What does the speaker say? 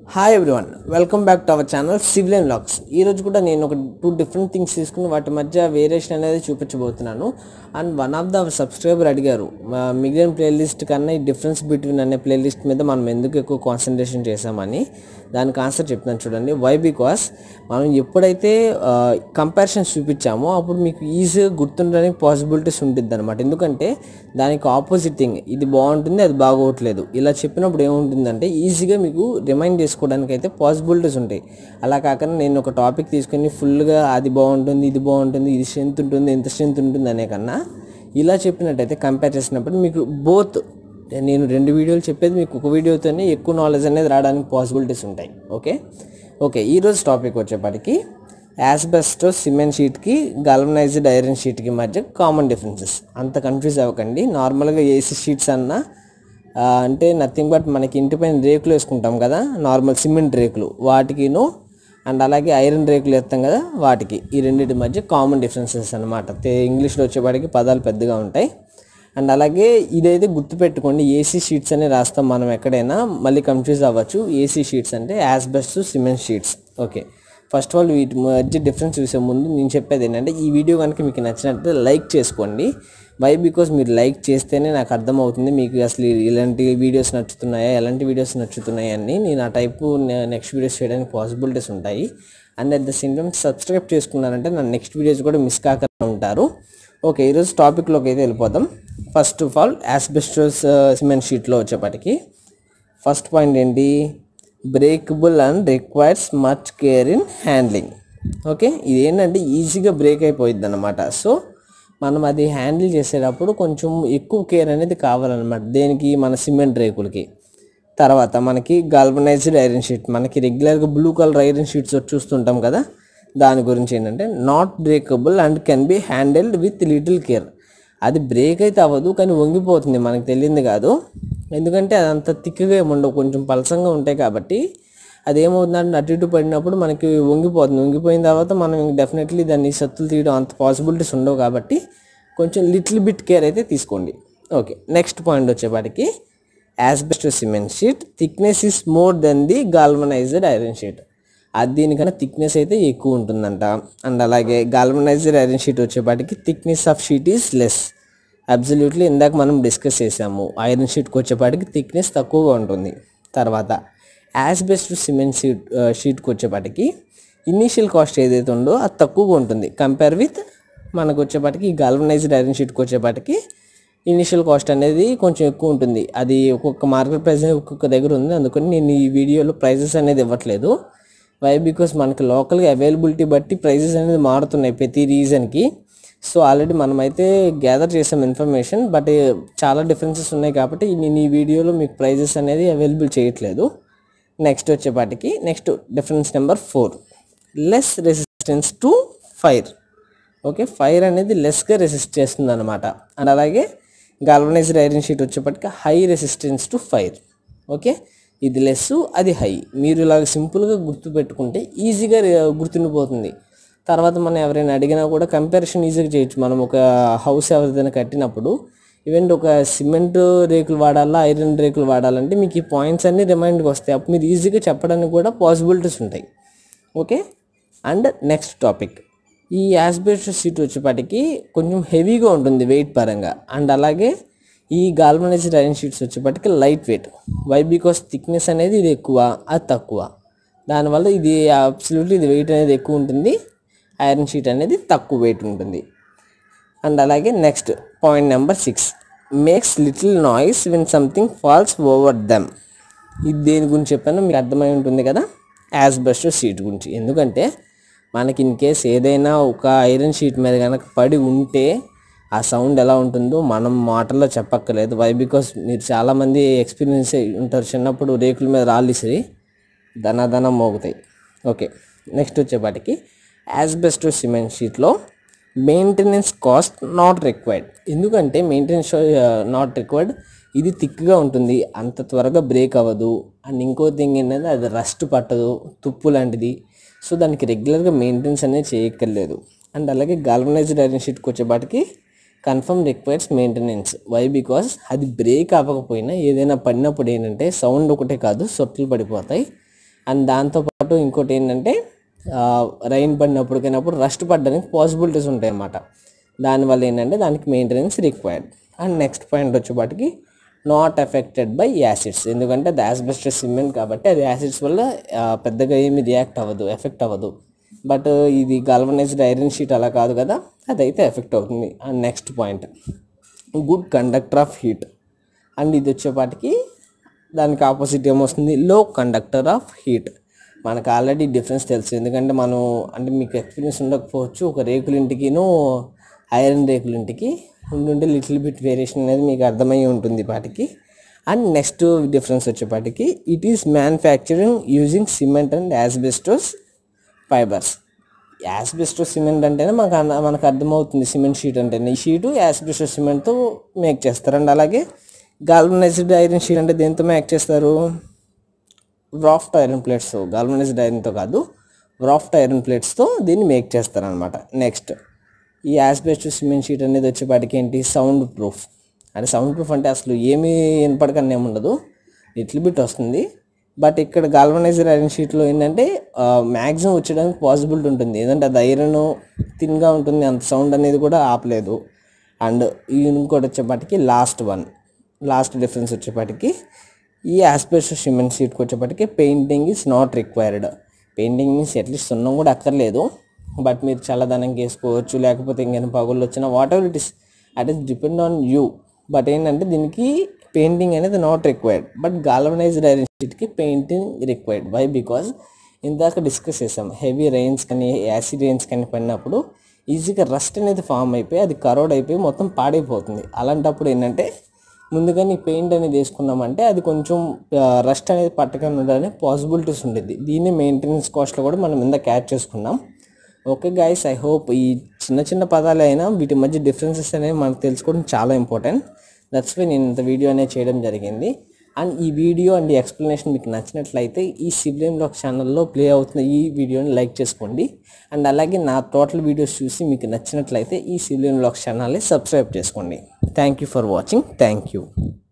hi everyone welcome back to our channel civil and lax ఈ రోజు కూడా నేను ఒక టూ డిఫరెంట్ థింగ్స్ తీసుకుని వాటి మధ్య వేరియేషన్ అనేది చూపించబోతున్నాను and one of the subscriber అడిగారు మా మిగిలిన ప్లేలిస్ట్ కన్నా ఈ డిఫరెన్స్ బిట్వీన్ అనే ప్లేలిస్ట్ మీద మనం ఎందుకు ఎక్కువ కాన్సన్ట్రేషన్ చేసామని దానికి ఆన్సర్ చెప్తాను చూడండి వై బికాస్ మనం ఎప్పుడైతే కంపారిజన్స్ చూపించామో అప్పుడు మీకు ఈజీగా గుర్తుండడానికి పాసిబిలిటీస్ ఉంటుంది అనమాట ఎందుకంటే దానికి ఆపోజిట్ థింగ్ ఇది బాగుంటుంది అది బాగోట్లేదు ఇలా చెప్పినప్పుడు ఏముంటుందంటే ఈజీగా మీకు రిమైండ్ చేసుకోవడానికి అయితే పాసిబిలిటీస్ ఉంటాయి అలా కాకుండా నేను ఒక టాపిక్ తీసుకొని ఫుల్గా అది బాగుంటుంది ఇది బాగుంటుంది ఇది స్ట్రెంత్ ఉంటుంది ఎంత స్ట్రెంత్ ఉంటుంది అనే కన్నా ఇలా చెప్పినట్టయితే కంపేర్ చేసినప్పుడు మీకు బోత్ నేను రెండు వీడియోలు చెప్పేది మీకు ఒక వీడియోతోనే ఎక్కువ నాలెడ్జ్ అనేది రావడానికి పాసిబిలిటీస్ ఉంటాయి ఓకే ఓకే ఈరోజు టాపిక్ వచ్చేప్పటికి యాస్బెస్టో సిమెంట్ షీట్కి గల్వనైజ్డ్ ఐరన్ షీట్కి మధ్య కామన్ డిఫరెన్సెస్ అంత కన్ఫ్యూజ్ అవ్వకండి నార్మల్గా ఏసీ షీట్స్ అన్నా ఆ, అంటే నథింగ్ బట్ మనకి ఇంటిపైన రేకులు వేసుకుంటాం కదా నార్మల్ సిమెంట్ రేకులు వాటికిను అండ్ అలాగే ఐరన్ రేకులు వేస్తాం కదా వాటికి ఈ రెండింటి మధ్య కామన్ డిఫరెన్సెస్ అనమాట ఇంగ్లీష్లో వచ్చేపాటికి పదాలు పెద్దగా ఉంటాయి అండ్ అలాగే ఇదైతే గుర్తుపెట్టుకోండి ఏసీ షీట్స్ అనే రాస్తాం మనం ఎక్కడైనా మళ్ళీ కన్ఫ్యూజ్ అవ్వచ్చు ఏసీ షీట్స్ అంటే asbestos cement sheets okay first of all వీటి మధ్య డిఫరెన్స్ చూసే ముందు నేను చెప్పేది ఏంటంటే ఈ వీడియో కనుక మీకు నచ్చినట్లయితే లైక్ చేసుకోండి వై బికాస్ మీరు లైక్ చేస్తేనే నాకు అర్థమవుతుంది మీకు అసలు ఇలాంటి వీడియోస్ నచ్చుతున్నాయా ఎలాంటి వీడియోస్ నచ్చుతున్నాయి అని నేను ఆ టైపు నెక్స్ట్ వీడియోస్ చేయడానికి పాసిబిలిటీస్ ఉంటాయి and at the same time subscribe చేసుకున్నారంటే నా నెక్స్ట్ వీడియోస్ కూడా మిస్ కాకుండా ఉంటారు ఓకే ఈరోజు టాపిక్లోకి అయితే వెళ్ళిపోదాం first of all asbestos cement షీట్లో వచ్చేప్పటికి ఫస్ట్ పాయింట్ ఏంటి breakable and requires much care in handling okay ఇది ఏంటంటే ఈజీగా బ్రేక్ అయిపోయింది అనమాట సో మనం అది హ్యాండిల్ చేసేటప్పుడు కొంచెం ఎక్కువ కేర్ అనేది కావాలన్నమాట దేనికి మన సిమెంట్ రేకులకి తర్వాత మనకి గాల్వనైజ్డ్ ఐరన్ షీట్ మనకి రెగ్యులర్గా బ్లూ కలర్ ఐరన్ షీట్స్ చూస్తుంటాం కదా దాని గురించి ఏంటంటే not breakable and can be handled with little care అది బ్రేక్ అయితే అవ్వదు కానీ వంగిపోతుంది మనకు తెలియంది కాదు ఎందుకంటే అదంత తిక్కుగా ఏమి ఉండవు కొంచెం పలసంగా ఉంటాయి కాబట్టి అది ఏమవుతుందంటే అటు ఇటు పడినప్పుడు మనకి వంగిపోతుంది వంగిపోయిన తర్వాత మనం డెఫినెట్లీ దాన్ని సత్తులు తీయడం అంత పాసిబిలిటీస్ ఉండవు కాబట్టి కొంచెం లిటిల్ బిట్ కేర్ అయితే తీసుకోండి ఓకే నెక్స్ట్ పాయింట్ వచ్చేపాటికి asbestos cement sheet thickness is more than the galvanised iron sheet అది దీనికన్నా థిక్నెస్ అయితే ఎక్కువ ఉంటుందంట అండ్ అలాగే గాల్వనైజ్డ్ ఐరన్ షీట్ వచ్చేపాటికి thickness of sheet is less absolutely ఇందాక మనం డిస్కస్ చేసాము ఐరన్ షీట్కి వచ్చేపాటికి థిక్నెస్ తక్కువగా ఉంటుంది తర్వాత యాస్బెస్ట్ సిమెంట్ షీట్ షీట్కి వచ్చేపాటికి ఇనీషియల్ కాస్ట్ ఏదైతే ఉందో అది తక్కువగా ఉంటుంది కంపేర్ విత్ మనకు వచ్చేపాటికి ఈ గాల్వనైజ్డ్ ఐరన్ షీట్కి వచ్చేపాటికి ఇనిషియల్ కాస్ట్ అనేది కొంచెం ఎక్కువ ఉంటుంది అది ఒక్కొక్క మార్కెట్ ప్రైస్ అనేది ఒక్కొక్క దగ్గర ఉంది అందుకని నేను ఈ వీడియోలో ప్రైజెస్ అనేది ఇవ్వట్లేదు వై బికాస్ మనకి లోకల్గా అవైలబిలిటీ బట్టి ప్రైజెస్ అనేది మారుతున్నాయి ప్రతి రీజన్కి సో ఆల్రెడీ మనమైతే గ్యాదర్ చేసాం ఇన్ఫర్మేషన్ బట్ చాలా డిఫరెన్సెస్ ఉన్నాయి కాబట్టి నేను ఈ వీడియోలో మీకు ప్రైజెస్ అనేది అవైలబుల్ చేయట్లేదు నెక్స్ట్ వచ్చేపాటికి next difference number four less resistance to fire okay fire అనేది లెస్గా రెసిస్ట్ చేస్తుంది అనమాట అండ్ అలాగే గాల్వనైజ్డ్ ఐరన్ షీట్ వచ్చేప్పటికి high resistance to fire okay ఇది లెస్ అది హై మీరు ఇలాగ సింపుల్గా గుర్తుపెట్టుకుంటే ఈజీగా రే- గుర్తుండిపోతుంది తర్వాత మనం ఎవరైనా అడిగినా కూడా కంపారిజన్ ఈజీగా చేయొచ్చు మనం ఒక హౌస్ ఎవరిదైనా కట్టినప్పుడు ఈవెన్ ఒక సిమెంట్ రేకులు వాడాలా ఐరన్ రేకులు వాడాలంటే మీకు ఈ పాయింట్స్ అన్నీ రిమైండ్కి వస్తాయి అప్పుడు మీరు ఈజీగా చెప్పడానికి కూడా పాసిబిలిటీస్ ఉంటాయి ఓకే అండ్ నెక్స్ట్ టాపిక్ ఈ యాస్బెస్ట్ షీట్ వచ్చేపాటికి కొంచెం హెవీగా ఉంటుంది వెయిట్ పరంగా అండ్ అలాగే ఈ గాల్వనైజ్డ్ ఐరన్ షీట్స్ వచ్చేపాటికి light weight why because thickness అనేది ఇది ఎక్కువ అది తక్కువ దానివల్ల ఇది అబ్సల్యూట్లీ ఇది వెయిట్ అనేది ఎక్కువ ఉంటుంది ఐరన్ షీట్ అనేది తక్కువ వెయిట్ ఉంటుంది అండ్ అలాగే next point number six makes little noise when something falls over them ఇది దేని గురించి చెప్పానో మీకు అర్థమై ఉంటుంది కదా యాస్బెస్ట్ షీట్ గురించి ఎందుకంటే మనకి ఇన్ కేస్ ఏదైనా ఒక ఐరన్ షీట్ మీద కనుక పడి ఉంటే ఆ సౌండ్ ఎలా ఉంటుందో మనం మాటల్లో చెప్పక్కర్లేదు వై బికాస్ మీరు చాలామంది ఎక్స్పీరియన్స్ ఉంటారు చిన్నప్పుడు రేకుల మీద రాళ్ళిసిరి ధన ధన మోగుతాయి ఓకే నెక్స్ట్ వచ్చేపాటికి యాస్బెస్టో సిమెంట్ షీట్లో మెయింటెనెన్స్ కాస్ట్ నాట్ రిక్వైర్డ్ ఎందుకంటే మెయింటెనెన్స్ నాట్ రిక్వైర్డ్ ఇది థిక్గా ఉంటుంది అంత త్వరగా బ్రేక్ అవ్వదు అండ్ ఇంకో థింగ్ ఏంటంటే అది రస్ట్ పట్టదు తుప్పు లాంటిది సో దానికి రెగ్యులర్గా మెయింటెనెన్స్ అనేది చేయక్కర్లేదు అండ్ అలాగే గాల్వనైజ్డ్ ఐరన్ షీట్కి వచ్చేపాటికి confirm requires maintenance why because అది బ్రేక్ అవ్వకపోయినా ఏదైనా పడినప్పుడు ఏంటంటే సౌండ్ ఒకటే కాదు సొట్లు పడిపోతాయి అండ్ దాంతోపాటు ఇంకోటి ఏంటంటే రైన్ పడినప్పటికైనప్పుడు రస్ట్ పడడానికి పాసిబిలిటీస్ ఉంటాయి అన్నమాట దానివల్ల ఏంటంటే దానికి maintenance required and next point వచ్చేపాటికి నాట్ ఎఫెక్టెడ్ బై యాసిడ్స్ ఎందుకంటే అది యాస్బెస్టస్ సిమెంట్ కాబట్టి అది యాసిడ్స్ వల్ల ఆ, పెద్దగా ఏమి రియాక్ట్ అవ్వదు ఎఫెక్ట్ అవ్వదు బట్ ఇది గల్వనైజ్డ్ ఐరన్ షీట్ అలా కాదు కదా అదైతే ఎఫెక్ట్ అవుతుంది and next point good conductor of heat and ఇది వచ్చేపాటికి దానికి ఆపోజిట్ ఏమొస్తుంది లో కండక్టర్ ఆఫ్ హీట్ మనకు ఆల్రెడీ డిఫరెన్స్ తెలుసు ఎందుకంటే మనం అంటే మీకు ఎక్స్పీరియన్స్ ఉండకపోవచ్చు ఒక రేకుల ఇంటికిను ఐరన్ రేకుల ఇంటికి ఉండుంటే లిటిల్ బిట్ వేరియేషన్ అనేది మీకు అర్థమై ఉంటుంది వాటికి అండ్ నెక్స్ట్ డిఫరెన్స్ వచ్చేపాటికి it is manufacturing using cement and asbestos fibres asbestos cement అంటేనే మనకు అన్న- మనకు అర్థమవుతుంది సిమెంట్ షీట్ అంటేనే ఈ షీటు యాస్బెస్టో సిమెంట్తో మేక్ చేస్తారండి అలాగే గాల్వనైజ్డ్ ఐరన్ షీట్ అంటే దేంతో మేక్ చేస్తారు రాఫ్ట్ ఐరన్ ప్లేట్స్ గాల్వనైజ్డ్ ఐరన్తో కాదు రాఫ్ట్ ఐరన్ ప్లేట్స్తో దీన్ని మేక్ చేస్తారనమాట నెక్స్ట్ ఈ యాస్బెస్టో సిమెంట్ షీట్ అనేది వచ్చేపాటికి ఏంటి సౌండ్ ప్రూఫ్ అంటే సౌండ్ ప్రూఫ్ అంటే అసలు ఏమీ వినపడకనే ఉండదు లిటిల్ బిట్ వస్తుంది బట్ ఇక్కడ గాల్వనైజర్ ఐరన్ షీట్లో ఏంటంటే మ్యాక్సిమం వచ్చేయడానికి పాసిబిలిటీ ఉంటుంది ఏంటంటే అది ఐరన్ థిన్గా ఉంటుంది అంత సౌండ్ అనేది కూడా ఆపలేదు అండ్ ఇంకోటి వచ్చేపాటికి లాస్ట్ వన్ లాస్ట్ డిఫరెన్స్ వచ్చేపాటికి ఈ ఆస్పెక్ట్స్ సిమెంట్ షీట్కి వచ్చేపాటికి painting is not required painting means at least సున్నం కూడా అక్కర్లేదు బట్ మీరు చల్లదనంగా వేసుకోవచ్చు లేకపోతే ఇంకేమైనా పగుళ్ళు వచ్చినా whatever it is at is depend on you but ఏంటంటే దీనికి పెయింటింగ్ అనేది not required but galvanised iron షీట్కి పెయింటింగ్ రిక్వైర్డ్ వై బికాజ్ ఇందాక డిస్కస్ చేసాం హెవీ రెయిన్స్ కానీ యాసిడ్ రెయిన్స్ కానీ పడినప్పుడు ఈజీగా రస్ట్ అనేది ఫామ్ అయిపోయి అది కరోడ్ అయిపోయి మొత్తం పాడైపోతుంది అలాంటప్పుడు ఏంటంటే ముందుగా నీ పెయింట్ అనేది వేసుకున్నామంటే అది కొంచెం రస్ట్ అనేది పట్టకుండా ఉండడానికి పాసిబిలిటీస్ ఉండేది దీన్ని మెయింటెనెన్స్ కాస్ట్లో కూడా మనం ఇంత క్యాచ్ చేసుకున్నాం ఓకే గైస్ ఐ హోప్ ఈ చిన్న చిన్న పదాలు అయినా వీటి మధ్య డిఫరెన్సెస్ అనేవి మనకు తెలుసుకోవడం చాలా ఇంపార్టెంట్ దట్స్ వై నేను ఇంత వీడియో అనేది చేయడం జరిగింది అండ్ ఈ వీడియో అండ్ ఈ ఎక్స్ప్లెనేషన్ మీకు నచ్చినట్లయితే ఈ సిబ్లియం బ్లాగ్ ఛానల్లో ప్లే అవుతున్న ఈ వీడియోని లైక్ చేసుకోండి అండ్ అలాగే నా టోటల్ వీడియోస్ చూసి మీకు నచ్చినట్లయితే ఈ సిబ్లియం బ్లాగ్ ఛానల్ని సబ్స్క్రైబ్ చేసుకోండి thank you for watching thank you